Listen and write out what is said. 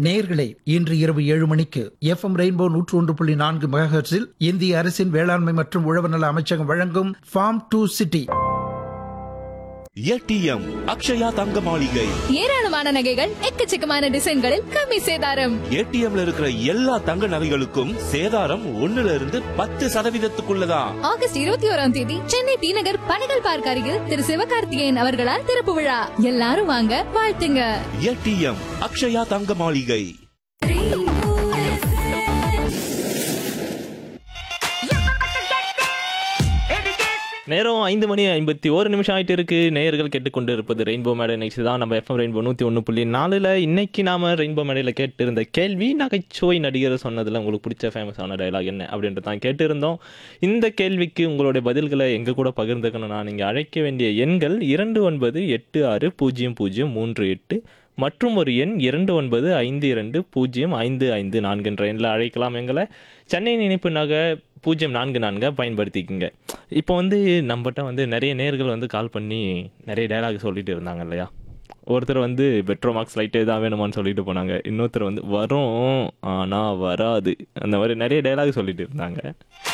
நேயர்களே இன்று இரவு ஏழு மணிக்கு எஃப்எம் ரெயின்போ நூற்று ஒன்று புள்ளி நான்கு மெகாஹெர்ட்ஸில் இந்திய அரசின் வேளாண்மை மற்றும் உழவர் நல அமைச்சகம் வழங்கும் farm to city ATM Akshaya தங்க மாளிகை ஏராளமான நகைகள் எக்கச்சக்கமான டிசைன்களில் கம்மி சேதாரம் ஏடிஎம்ல இருக்கிற எல்லா தங்க நகைகளுக்கும் சேதாரம் ஒண்ணுல இருந்து பத்து சதவீதத்துக்குள்ளதான் ஆகஸ்ட் இருபத்தி ஓராம் தேதி சென்னை டி நகர் பனகல் பார்க் அருகில் திரு சிவகார்த்திகேயன் அவர்களால் திறப்பு விழா எல்லாரும் வாங்க வாழ்த்துங்க ஏடிஎம் அக்ஷயா தங்க மாளிகை நேரம் ஐந்து மணி ஐம்பத்தி ஒரு நிமிஷம் ஆயிட்டு இருக்கு நேயர்கள் கேட்டுக்கொண்டு இருப்பது ரெயின்போ மேடை நிகழ்ச்சி தான் நம்ம எஃப்எம் ரெயின்போ நூற்றி ஒன்று புள்ளி நாலில் இன்னைக்கு நாம ரெயின்போ மேடையில் கேட்டு இருந்த கேள்வி நகைச்சுவை நடிகர் சொன்னதில் உங்களுக்கு பிடிச்ச ஃபேமஸான டயலாக் என்ன அப்படின்ட்டு தான் கேட்டிருந்தோம் இந்த கேள்விக்கு உங்களுடைய பதில்களை எங்கள் கூட பகிர்ந்துக்கணும்னா நீங்கள் அழைக்க வேண்டிய எண்கள் இரண்டு ஒன்பது எட்டு ஆறு பூஜ்ஜியம் பூஜ்ஜியம் மூன்று எட்டு மற்றும் ஒரு எண் இரண்டு ஒன்பது ஐந்து இரண்டு பூஜ்ஜியம் ஐந்து ஐந்து நான்கு என்ற எண்ணில் அழைக்கலாம் எங்களை சென்னை நினைப்பு நகை பூஜ்ஜியம் நான்கு நான்கை பயன்படுத்திக்கங்க இப்போ வந்து நம்மகிட்ட வந்து நிறைய நேர்கள் வந்து கால் பண்ணி நிறைய டயலாக் சொல்லிட்டு இருந்தாங்க இல்லையா ஒருத்தர் வந்து பெட்ரோ மார்க்ஸ் லைட்டே தான் வேணுமான்னு சொல்லிட்டு போனாங்க இன்னொருத்தர் வந்து வரும் ஆனால் வராது அந்த மாதிரி நிறைய டயலாக் சொல்லிட்டு இருந்தாங்க